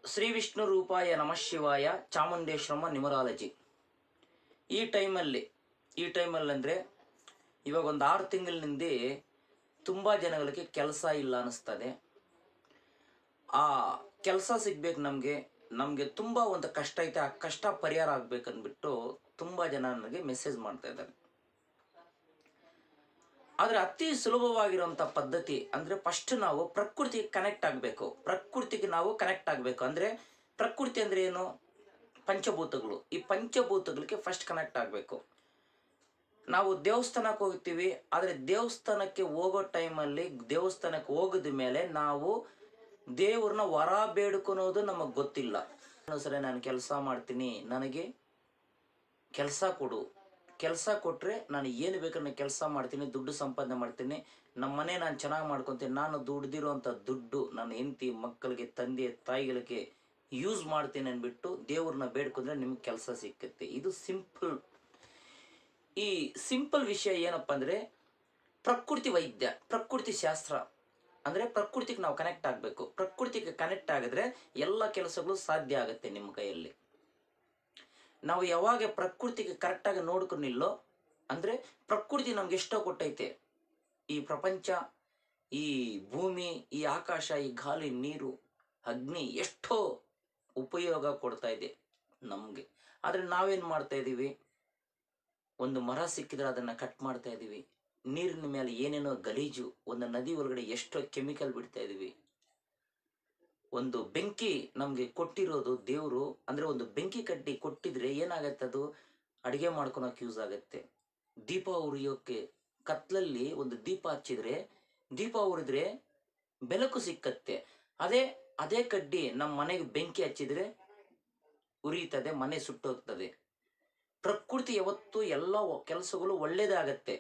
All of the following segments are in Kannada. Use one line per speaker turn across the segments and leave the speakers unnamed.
ಶ್ರೀ ವಿಷ್ಣು ರೂಪಾಯ ನಮಃ ಶಿವಾಯ ಚಾಮುಂಡೇಶ್ವರಮ್ಮ ನ್ಯೂಮರಾಲಜಿ ಈ ಟೈಮಲ್ಲಿ ಈ ಟೈಮಲ್ಲಿ ಅಂದರೆ ಇವಾಗ ಒಂದು ಆರು ತಿಂಗಳಿನಿಂದ ತುಂಬ ಜನಗಳಿಗೆ ಕೆಲಸ ಇಲ್ಲ ಅನ್ನಿಸ್ತದೆ ಆ ಕೆಲಸ ಸಿಗ್ಬೇಕು ನಮಗೆ ನಮಗೆ ತುಂಬ ಒಂದು ಕಷ್ಟ ಐತೆ ಆ ಕಷ್ಟ ಪರಿಹಾರ ಆಗ್ಬೇಕಂದ್ಬಿಟ್ಟು ತುಂಬ ಜನ ನನಗೆ ಮೆಸೇಜ್ ಮಾಡ್ತಾ ಇದ್ದಾರೆ ಆದರೆ ಅತಿ ಸುಲಭವಾಗಿರುವಂಥ ಪದ್ಧತಿ ಅಂದರೆ ಫಸ್ಟ್ ನಾವು ಪ್ರಕೃತಿಗೆ ಕನೆಕ್ಟ್ ಆಗಬೇಕು ಪ್ರಕೃತಿಗೆ ನಾವು ಕನೆಕ್ಟ್ ಆಗಬೇಕು ಅಂದರೆ ಪ್ರಕೃತಿ ಅಂದರೆ ಏನು ಪಂಚಭೂತಗಳು ಈ ಪಂಚಭೂತಗಳಿಗೆ ಫಸ್ಟ್ ಕನೆಕ್ಟ್ ಆಗಬೇಕು ನಾವು ದೇವಸ್ಥಾನಕ್ಕೆ ಹೋಗ್ತೀವಿ ಆದರೆ ದೇವಸ್ಥಾನಕ್ಕೆ ಹೋಗೋ ಟೈಮಲ್ಲಿ ದೇವಸ್ಥಾನಕ್ಕೆ ಹೋಗಿದ ಮೇಲೆ ನಾವು ದೇವ್ರನ್ನ ವರ ಬೇಡ್ಕೊಳೋದು ನಮಗೆ ಗೊತ್ತಿಲ್ಲ ಸರಿ ನಾನು ಕೆಲಸ ಮಾಡ್ತೀನಿ ನನಗೆ ಕೆಲಸ ಕೊಡು ಕೆಲಸ ಕೊಟ್ಟರೆ ನಾನು ಏನು ಬೇಕಾದ್ರೆ ನಾನು ಕೆಲಸ ಮಾಡ್ತೀನಿ ದುಡ್ಡು ಸಂಪಾದನೆ ಮಾಡ್ತೀನಿ ನಮ್ಮ ಮನೆ ನಾನು ಚೆನ್ನಾಗಿ ಮಾಡ್ಕೊತೀನಿ ನಾನು ದುಡ್ದಿರೋಂಥ ದುಡ್ಡು ನನ್ನ ಹೆಂಡತಿ ಮಕ್ಕಳಿಗೆ ತಂದೆ ತಾಯಿಗಳಿಗೆ ಯೂಸ್ ಮಾಡ್ತೀನಿ ಅಂದ್ಬಿಟ್ಟು ದೇವ್ರನ್ನ ಬೇಡ್ಕೊಂಡ್ರೆ ನಿಮ್ಗೆ ಕೆಲಸ ಸಿಕ್ಕುತ್ತೆ ಇದು ಸಿಂಪಲ್ ಈ ಸಿಂಪಲ್ ವಿಷಯ ಏನಪ್ಪ ಅಂದರೆ ಪ್ರಕೃತಿ ವೈದ್ಯ ಪ್ರಕೃತಿ ಶಾಸ್ತ್ರ ಅಂದರೆ ಪ್ರಕೃತಿಗೆ ನಾವು ಕನೆಕ್ಟ್ ಆಗಬೇಕು ಪ್ರಕೃತಿಗೆ ಕನೆಕ್ಟ್ ಆಗಿದ್ರೆ ಎಲ್ಲ ಕೆಲಸಗಳು ಸಾಧ್ಯ ಆಗುತ್ತೆ ನಿಮ್ಮ ಕೈಯಲ್ಲಿ ನಾವು ಯಾವಾಗ ಪ್ರಕೃತಿಗೆ ಕರೆಕ್ಟಾಗಿ ನೋಡ್ಕೊಂಡಿಲ್ಲೋ ಅಂದರೆ ಪ್ರಕೃತಿ ನಮ್ಗೆ ಎಷ್ಟೋ ಕೊಟ್ಟೈತೆ ಈ ಪ್ರಪಂಚ ಈ ಭೂಮಿ ಈ ಆಕಾಶ ಈ ಗಾಳಿ ನೀರು ಅಗ್ನಿ ಎಷ್ಟೋ ಉಪಯೋಗ ಕೊಡ್ತಾ ಇದೆ ನಮಗೆ ಆದರೆ ನಾವೇನು ಮಾಡ್ತಾ ಇದ್ದೀವಿ ಒಂದು ಮರ ಸಿಕ್ಕಿದ್ರೆ ಅದನ್ನು ಕಟ್ ಮಾಡ್ತಾ ಇದ್ದೀವಿ ನೀರಿನ ಮೇಲೆ ಏನೇನೋ ಗಲೀಜು ಒಂದು ನದಿ ಒಳಗಡೆ ಎಷ್ಟೋ ಕೆಮಿಕಲ್ ಬಿಡ್ತಾ ಇದ್ದೀವಿ ಒಂದು ಬೆಂಕಿ ನಮಗೆ ಕೊಟ್ಟಿರೋದು ದೇವರು ಅಂದರೆ ಒಂದು ಬೆಂಕಿ ಕಡ್ಡಿ ಕೊಟ್ಟಿದ್ರೆ ಏನಾಗತ್ತೆ ಅದು ಅಡುಗೆ ಮಾಡ್ಕೊಳಕ್ಕೆ ಯೂಸ್ ಆಗುತ್ತೆ ದೀಪ ಉರಿಯೋಕ್ಕೆ ಕತ್ಲಲ್ಲಿ ಒಂದು ದೀಪ ಹಚ್ಚಿದ್ರೆ ದೀಪ ಉರಿದ್ರೆ ಬೆಳಕು ಸಿಕ್ಕತ್ತೆ ಅದೇ ಅದೇ ಕಡ್ಡಿ ನಮ್ಮ ಮನೆಗೆ ಬೆಂಕಿ ಹಚ್ಚಿದ್ರೆ ಉರಿಯುತ್ತದೆ ಮನೆ ಸುಟ್ಟೋಗ್ತದೆ ಪ್ರಕೃತಿ ಯಾವತ್ತು ಎಲ್ಲ ಕೆಲಸಗಳು ಒಳ್ಳೇದಾಗತ್ತೆ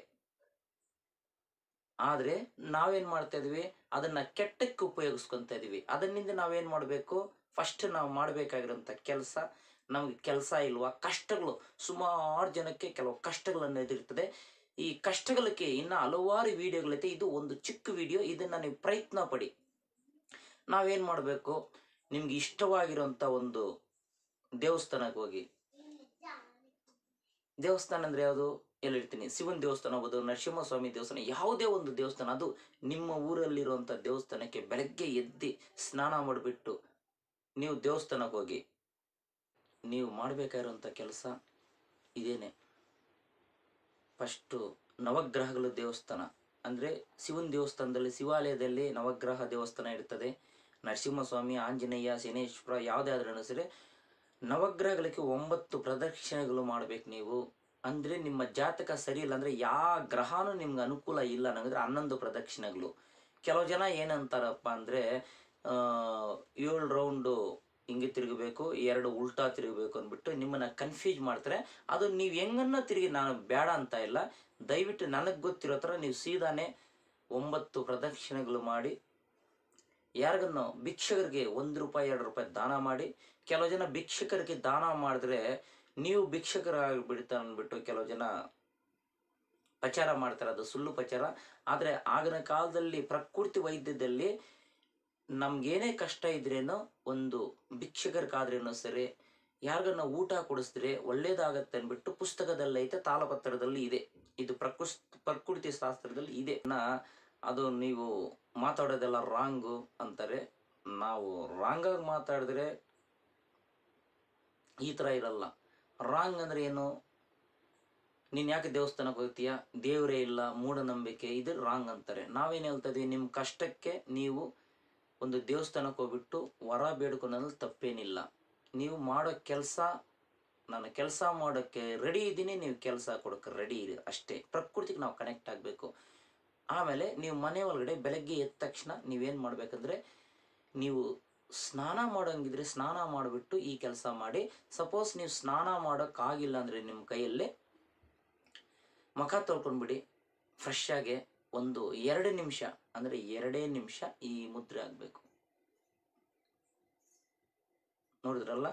ಆದ್ರೆ ನಾವೇನ್ ಮಾಡ್ತಾ ಇದೀವಿ ಅದನ್ನ ಕೆಟ್ಟಕ್ಕೆ ಉಪಯೋಗಿಸ್ಕೊಂತ ಇದೀವಿ ಅದನ್ನಿಂದ ನಾವೇನ್ ಮಾಡಬೇಕು ಫಸ್ಟ್ ನಾವು ಮಾಡಬೇಕಾಗಿರೋಂಥ ಕೆಲಸ ನಮಗೆ ಕೆಲಸ ಇಲ್ವಾ ಕಷ್ಟಗಳು ಸುಮಾರು ಜನಕ್ಕೆ ಕೆಲವು ಕಷ್ಟಗಳನ್ನು ಎದುರ್ತದೆ ಈ ಕಷ್ಟಗಳಿಗೆ ಇನ್ನ ಹಲವಾರು ವಿಡಿಯೋಗಳೈತೆ ಇದು ಒಂದು ಚಿಕ್ಕ ವಿಡಿಯೋ ಇದನ್ನ ನೀವು ಪ್ರಯತ್ನ ಪಡಿ ನಾವೇನ್ ಮಾಡಬೇಕು ನಿಮ್ಗೆ ಇಷ್ಟವಾಗಿರೋಂಥ ಒಂದು ದೇವಸ್ಥಾನಕ್ಕೆ ಹೋಗಿ ದೇವಸ್ಥಾನ ಅಂದ್ರೆ ಯಾವುದು ಹೇಳಿರ್ತೀನಿ ಶಿವನ ದೇವಸ್ಥಾನ ಆಗ್ಬೋದು ನರಸಿಂಹಸ್ವಾಮಿ ದೇವಸ್ಥಾನ ಯಾವುದೇ ಒಂದು ದೇವಸ್ಥಾನ ಅದು ನಿಮ್ಮ ಊರಲ್ಲಿರುವಂಥ ದೇವಸ್ಥಾನಕ್ಕೆ ಬೆಳಗ್ಗೆ ಎದ್ದು ಸ್ನಾನ ಮಾಡಿಬಿಟ್ಟು ನೀವು ದೇವಸ್ಥಾನಕ್ಕೆ ಹೋಗಿ ನೀವು ಮಾಡಬೇಕಾಗಿರುವಂಥ ಕೆಲಸ ಇದೇನೆ ಫಸ್ಟು ನವಗ್ರಹಗಳ ದೇವಸ್ಥಾನ ಅಂದರೆ ಶಿವನ ದೇವಸ್ಥಾನದಲ್ಲಿ ಶಿವಾಲಯದಲ್ಲಿ ನವಗ್ರಹ ದೇವಸ್ಥಾನ ಇರ್ತದೆ ನರಸಿಂಹಸ್ವಾಮಿ ಆಂಜನೇಯ ಶನೇಶ್ವರ ಯಾವುದೇ ಆದ್ರೂ ಸರಿ ನವಗ್ರಹಗಳಿಗೆ ಒಂಬತ್ತು ಪ್ರದಕ್ಷಿಣೆಗಳು ಮಾಡ್ಬೇಕು ನೀವು ಅಂದರೆ ನಿಮ್ಮ ಜಾತಕ ಸರಿ ಇಲ್ಲ ಅಂದರೆ ಯಾವ ಗ್ರಹನೂ ನಿಮ್ಗೆ ಅನುಕೂಲ ಇಲ್ಲ ಅನ್ನಂಗಿದ್ರೆ ಹನ್ನೊಂದು ಪ್ರದಕ್ಷಿಣೆಗಳು ಕೆಲವು ಜನ ಏನಂತಾರಪ್ಪ ಅಂದರೆ ಏಳು ರೌಂಡು ಹಿಂಗೆ ತಿರುಗಬೇಕು ಎರಡು ಉಲ್ಟಾ ತಿರುಗಬೇಕು ಅಂದ್ಬಿಟ್ಟು ನಿಮ್ಮನ್ನು ಕನ್ಫ್ಯೂಸ್ ಮಾಡ್ತಾರೆ ಅದು ನೀವು ಹೆಂಗನ್ನ ತಿರುಗಿ ನಾನು ಬೇಡ ಅಂತ ಇಲ್ಲ ದಯವಿಟ್ಟು ನನಗೆ ಗೊತ್ತಿರೋ ಥರ ನೀವು ಸೀದಾನೆ ಒಂಬತ್ತು ಪ್ರದಕ್ಷಿಣೆಗಳು ಮಾಡಿ ಯಾರಿಗನ್ನು ಭಿಕ್ಷಕರಿಗೆ ಒಂದು ರೂಪಾಯಿ ಎರಡು ರೂಪಾಯಿ ದಾನ ಮಾಡಿ ಕೆಲವು ಜನ ಭಿಕ್ಷಕರಿಗೆ ದಾನ ಮಾಡಿದ್ರೆ ನೀವು ಭಿಕ್ಷಕರಾಗ್ಬಿಡ್ತಾ ಅಂದ್ಬಿಟ್ಟು ಕೆಲವು ಜನ ಪ್ರಚಾರ ಮಾಡ್ತಾರೆ ಅದು ಸುಳ್ಳು ಪ್ರಚಾರ ಆದರೆ ಆಗಿನ ಕಾಲದಲ್ಲಿ ಪ್ರಕೃತಿ ವೈದ್ಯದಲ್ಲಿ ನಮ್ಗೇನೇ ಕಷ್ಟ ಇದ್ರೇನೋ ಒಂದು ಭಿಕ್ಷಕರಿಗಾದ್ರೇನೋ ಸರಿ ಯಾರಿಗನ್ನ ಊಟ ಕೊಡಿಸಿದ್ರೆ ಒಳ್ಳೇದಾಗತ್ತೆ ಅಂದ್ಬಿಟ್ಟು ಪುಸ್ತಕದಲ್ಲಿ ಐತೆ ತಾಳಪತ್ರದಲ್ಲಿ ಇದೆ ಇದು ಪ್ರಕೃಸ್ ಪ್ರಕೃತಿ ಶಾಸ್ತ್ರದಲ್ಲಿ ಇದೆ ನ- ಅದು ನೀವು ಮಾತಾಡೋದೆಲ್ಲ ರಾಂಗು ಅಂತಾರೆ ನಾವು ರಾಂಗಾಗಿ ಮಾತಾಡಿದ್ರೆ ಈ ಥರ ಇರಲ್ಲ ರಾಂಗ್ ಅಂದ್ರೆ ಏನು ನೀನು ಯಾಕೆ ದೇವಸ್ಥಾನಕ್ಕೆ ಹೋಗ್ತೀಯ ದೇವರೇ ಇಲ್ಲ ಮೂಢನಂಬಿಕೆ ಇದು ರಾಂಗ್ ಅಂತಾರೆ ನಾವೇನು ಹೇಳ್ತಾ ಇದೀವಿ ನಿಮ್ಮ ಕಷ್ಟಕ್ಕೆ ನೀವು ಒಂದು ದೇವಸ್ಥಾನಕ್ಕೆ ಹೋಗ್ಬಿಟ್ಟು ವರ ಬೇಡ್ಕೊಳೋದು ತಪ್ಪೇನಿಲ್ಲ ನೀವು ಮಾಡೋ ಕೆಲಸ ನಾನು ಕೆಲಸ ಮಾಡೋಕ್ಕೆ ರೆಡಿ ಇದ್ದೀನಿ ನೀವು ಕೆಲಸ ಕೊಡೋಕ್ಕೆ ರೆಡಿ ಇರಿ ಅಷ್ಟೇ ಪ್ರಕೃತಿಗೆ ನಾವು ಕನೆಕ್ಟ್ ಆಗಬೇಕು ಆಮೇಲೆ ನೀವು ಮನೆ ಒಳಗಡೆ ಬೆಳಗ್ಗೆ ಎದ್ದ ತಕ್ಷಣ ನೀವೇನು ಮಾಡಬೇಕಂದ್ರೆ ನೀವು ಸ್ನಾನ ಮಾಡೋಂಗಿದ್ರೆ ಸ್ನಾನ ಮಾಡಿಬಿಟ್ಟು ಈ ಕೆಲಸ ಮಾಡಿ ಸಪೋಸ್ ನೀವು ಸ್ನಾನ ಮಾಡೋಕ್ಕಾಗಿಲ್ಲ ಅಂದರೆ ನಿಮ್ಮ ಕೈಯಲ್ಲೇ ಮುಖ ತೊಳ್ಕೊಂಡ್ಬಿಡಿ ಫ್ರೆಶ್ ಆಗಿ ಒಂದು ಎರಡು ನಿಮಿಷ ಅಂದರೆ ಎರಡೇ ನಿಮಿಷ ಈ ಮುದ್ರೆ ಆಗಬೇಕು ನೋಡಿದ್ರಲ್ಲ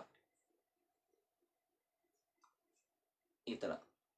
ಈ ಥರ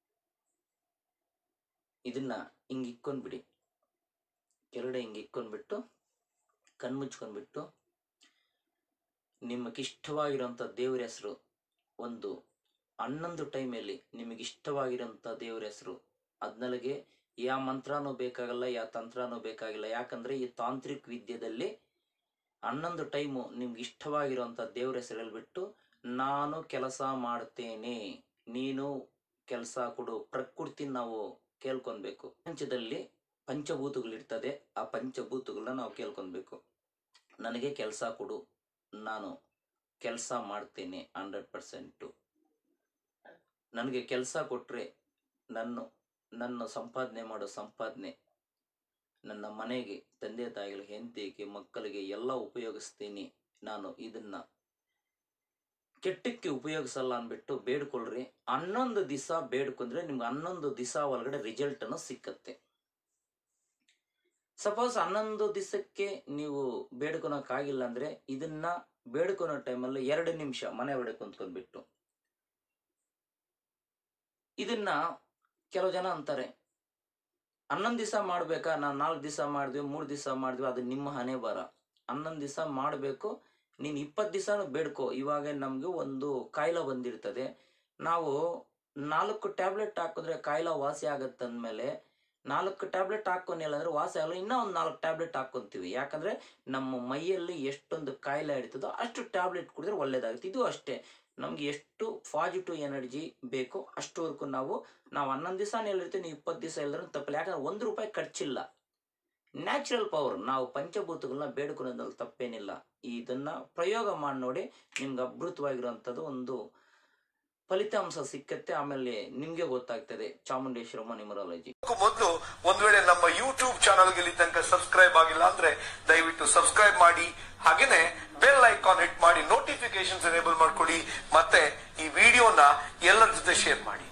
ಇದನ್ನ ಹಿಂಗೆ ಇಕ್ಕೊಂಡ್ಬಿಡಿ ಕೆಳಗಡೆ ಹಿಂಗೆ ಇಕ್ಕೊಂಡ್ಬಿಟ್ಟು ಕಣ್ಣು ಮುಚ್ಕೊಂಡ್ಬಿಟ್ಟು ನಿಮಗಿಷ್ಟವಾಗಿರೋಂಥ ದೇವರ ಹೆಸರು ಒಂದು ಹನ್ನೊಂದು ಟೈಮಲ್ಲಿ ನಿಮಗಿಷ್ಟವಾಗಿರೋಂಥ ದೇವರ ಹೆಸರು ಅದ್ನಲ್ಲಿಗೆ ಯಾವ ಮಂತ್ರನೂ ಬೇಕಾಗಲ್ಲ ಯಾವ ತಂತ್ರನೂ ಬೇಕಾಗಿಲ್ಲ ಯಾಕಂದ್ರೆ ಈ ತಾಂತ್ರಿಕ ವಿದ್ಯೆದಲ್ಲಿ ಹನ್ನೊಂದು ಟೈಮು ನಿಮ್ಗೆ ಇಷ್ಟವಾಗಿರುವಂಥ ದೇವರ ಹೆಸರಲ್ಲಿ ಬಿಟ್ಟು ನಾನು ಕೆಲಸ ಮಾಡ್ತೇನೆ ನೀನು ಕೆಲಸ ಕೊಡು ಪ್ರಕೃತಿ ನಾವು ಕೇಳ್ಕೊಬೇಕು ಪ್ರಪಂಚದಲ್ಲಿ ಪಂಚಭೂತಗಳಿರ್ತದೆ ಆ ಪಂಚಭೂತಗಳನ್ನ ನಾವು ಕೇಳ್ಕೊಬೇಕು ನನಗೆ ಕೆಲಸ ಕೊಡು ನಾನು ಕೆಲಸ ಮಾಡ್ತೇನೆ ಹಂಡ್ರೆಡ್ ಪರ್ಸೆಂಟು ನನಗೆ ಕೆಲಸ ಕೊಟ್ಟರೆ ನನ್ನ ನನ್ನ ಸಂಪಾದನೆ ಮಾಡೋ ಸಂಪಾದನೆ ನನ್ನ ಮನೆಗೆ ತಂದೆ ತಾಯಿಗಳಿಗೆ ಹೆಂಡತಿಗೆ ಮಕ್ಕಳಿಗೆ ಎಲ್ಲ ಉಪಯೋಗಿಸ್ತೀನಿ ನಾನು ಇದನ್ನ ಕೆಟ್ಟಕ್ಕೆ ಉಪಯೋಗಿಸಲ್ಲ ಅಂದ್ಬಿಟ್ಟು ಬೇಡ್ಕೊಳ್ರಿ ಹನ್ನೊಂದು ದಿವಸ ಬೇಡ್ಕೊಂಡ್ರೆ ನಿಮ್ಗೆ ಹನ್ನೊಂದು ದಿವಸ ಒಳಗಡೆ ರಿಸಲ್ಟ್ ಅನ್ನು ಸಿಕ್ಕತ್ತೆ ಸಪೋಸ್ ಹನ್ನೊಂದು ದಿವಸಕ್ಕೆ ನೀವು ಬೇಡ್ಕೊಳಕ್ಕಾಗಿಲ್ಲ ಅಂದ್ರೆ ಇದನ್ನ ಬೇಡ್ಕೊಳೋ ಟೈಮಲ್ಲಿ ಎರಡು ನಿಮಿಷ ಮನೆ ಒಳಗೆ ಕುಂತ್ಕೊಂಡ್ಬಿಟ್ಟು ಇದನ್ನ ಕೆಲವು ಜನ ಅಂತಾರೆ ಹನ್ನೊಂದು ದಿವಸ ಮಾಡ್ಬೇಕಾ ನಾನು ನಾಲ್ಕು ದಿವಸ ಮಾಡಿದ್ವಿ ಮೂರು ದಿವಸ ಮಾಡಿದ್ವಿ ಅದು ನಿಮ್ಮ ಹಣೆ ಬರ ಹನ್ನೊಂದು ದಿವಸ ಮಾಡಬೇಕು ನೀನು ಇಪ್ಪತ್ತು ದಿವಸ ಬೇಡ್ಕೋ ಇವಾಗ ನಮಗೆ ಒಂದು ಕಾಯಿಲೆ ಬಂದಿರ್ತದೆ ನಾವು ನಾಲ್ಕು ಟ್ಯಾಬ್ಲೆಟ್ ಹಾಕಿದ್ರೆ ಕಾಯಿಲೆ ವಾಸಿ ಆಗತ್ತೆ ಅಂದಮೇಲೆ ನಾಲ್ಕು ಟ್ಯಾಬ್ಲೆಟ್ ಹಾಕೊಂಡಿಲ್ಲ ಅಂದ್ರೆ ವಾಸಿ ಆಗಲ್ಲ ಇನ್ನೂ ಒಂದು ನಾಲ್ಕು ಟ್ಯಾಬ್ಲೆಟ್ ಹಾಕೊಂತೀವಿ ಯಾಕಂದ್ರೆ ನಮ್ಮ ಮೈಯಲ್ಲಿ ಎಷ್ಟೊಂದು ಕಾಯಿಲೆ ಇರ್ತದೋ ಅಷ್ಟು ಟ್ಯಾಬ್ಲೆಟ್ ಕುಡಿದ್ರೆ ಒಳ್ಳೇದಾಗುತ್ತೆ ಇದು ಅಷ್ಟೇ ನಮ್ಗೆ ಎಷ್ಟು ಪಾಸಿಟಿವ್ ಎನರ್ಜಿ ಬೇಕೋ ಅಷ್ಟುವರೆಗೂ ನಾವು ನಾವು ಹನ್ನೊಂದು ದಿವಸ ಹೇಳಿರ್ತೀವಿ ನೀವು ಇಪ್ಪತ್ತು ದಿವಸ ಹೇಳಿದ್ರೆ ತಪ್ಪಲ್ಲ ಯಾಕಂದ್ರೆ ಒಂದು ರೂಪಾಯಿ ಖರ್ಚಿಲ್ಲ ನ್ಯಾಚುರಲ್ ಪವರ್ ನಾವು ಪಂಚಭೂತಗಳನ್ನ ಬೇಡ್ಕೊಳ್ಳೋದ್ರಲ್ಲಿ ತಪ್ಪೇನಿಲ್ಲ ಇದನ್ನ ಪ್ರಯೋಗ ಮಾಡಿ ನೋಡಿ ನಿಮ್ಗೆ ಅದ್ಭುತವಾಗಿರುವಂಥದ್ದು ಒಂದು ಫಲಿತಾಂಶ ಸಿಕ್ಕತ್ತೆ ಆಮೇಲೆ ನಿಮ್ಗೆ ಗೊತ್ತಾಗ್ತದೆ ಚಾಮುಂಡೇಶ್ವರಮ್ಮ ನ್ಯೂಮರಾಲಜಿ
ಮೊದಲು ಒಂದ್ ವೇಳೆ ನಮ್ಮ ಯೂಟ್ಯೂಬ್ ಚಾನಲ್ಗೆ ಇಲ್ಲಿ ತನಕ ಸಬ್ಸ್ಕ್ರೈಬ್ ಆಗಿಲ್ಲ ಅಂದ್ರೆ ದಯವಿಟ್ಟು ಸಬ್ಸ್ಕ್ರೈಬ್ ಮಾಡಿ ಹಾಗೇನೆ ಬೆಲ್ ಐಕಾನ್ ಹಿಟ್ ಮಾಡಿ ನೋಟಿಫಿಕೇಶನ್ಸ್ ಎನೇಬಲ್ ಮಾಡ್ಕೊಳ್ಳಿ ಮತ್ತೆ ಈ ವಿಡಿಯೋನ ಎಲ್ಲರ ಜೊತೆ ಶೇರ್ ಮಾಡಿ